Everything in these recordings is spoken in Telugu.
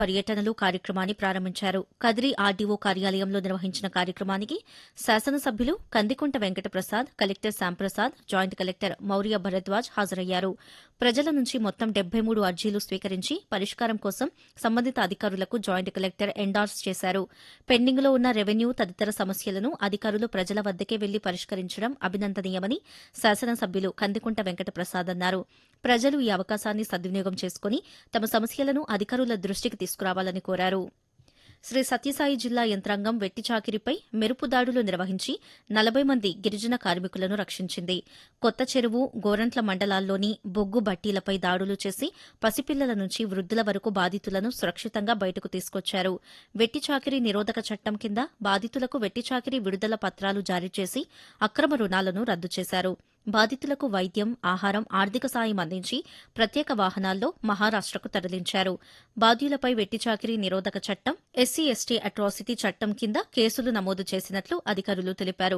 పర్యటనలు కార్యక్రమాన్ని ప్రారంభించారు కదిరి ఆర్డీఓ కార్యాలయంలో నిర్వహించిన కార్యక్రమానికి శాసనసభ్యులు Kandikunta Venkata Prasad collector Shyamprasad joint collector Maurya Bharadwaj హాజరయ్యారు ప్రజల నుంచి మొత్తం డెబ్బై మూడు అర్జీలు స్వీకరించి పరిష్కారం కోసం సంబంధిత అధికారులకు జాయింట్ కలెక్టర్ ఎండార్స్ చేశారు పెండింగ్లో ఉన్న రెవెన్యూ తదితర సమస్యలను అధికారులు ప్రజల వద్దకే వెళ్లి పరిష్కరించడం అభినందనీయమని శాసనసభ్యులు కందికుంట వెంకట ప్రసాద్ అన్నారు ప్రజలు ఈ అవకాశాన్ని సద్వినియోగం చేసుకుని తమ సమస్యలను అధికారుల దృష్టికి తీసుకురావాలని కోరారు శ్రీ సత్యసాయి జిల్లా యంత్రాంగం వెట్టి చాకిరిపై మెరుపు దాడులు నిర్వహించి నలభై మంది గిరిజన కార్మికులను రక్షించింది కొత్త చెరువు గోరంట్ల మండలాల్లోని బొగ్గు బట్టీలపై దాడులు చేసి పసిపిల్లల నుంచి వృద్ధుల వరకు బాధితులను సురక్షితంగా బయటకు తీసుకొచ్చారు వెట్టి చాకిరీ నిరోధక చట్టం కింద బాధితులకు వెట్టి చాకిరీ విడుదల పత్రాలు జారీ చేసి అక్రమ రుణాలను రద్దు చేశారు బాధితులకు వైద్యం ఆహారం ఆర్థిక సాయం అందించి ప్రత్యేక వాహనాల్లో మహారాష్టకు తరలించారు బాధ్యులపై వెట్టిచాకిరీ నిరోధక చట్టం ఎస్సీ ఎస్టీ అట్రాసిటీ చట్టం కింద కేసులు నమోదు చేసినట్లు అధికారులు తెలిపారు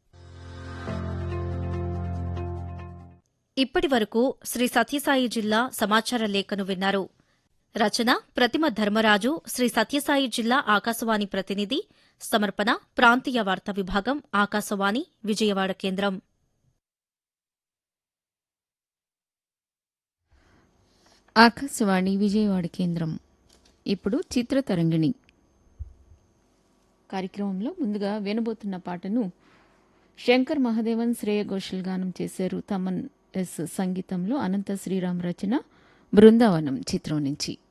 ఇప్పటి వరకు శ్రీ సత్యసాయి జిల్లా సమాచార లేఖను విన్నారు రచన ప్రతిమ ధర్మరాజు శ్రీ సత్యసాయి జిల్లా ఆకాశవాణి ప్రతినిధి సమర్పణ ప్రాంతీయ వార్తా విభాగం ఆకాశవాణి విజయవాడ కేంద్రం ఆకాశవాణి విజయవాడ కేంద్రం ఇప్పుడు చిత్రతరంగిణి కార్యక్రమంలో ముందుగా వినబోతున్న పాటను శంకర్ మహాదేవన్ శ్రేయ ఘోషల్ గానం చేశారు తమన్ ఎస్ సంగీతంలో అనంత శ్రీరామ్ రచన బృందావనం చిత్రం నుంచి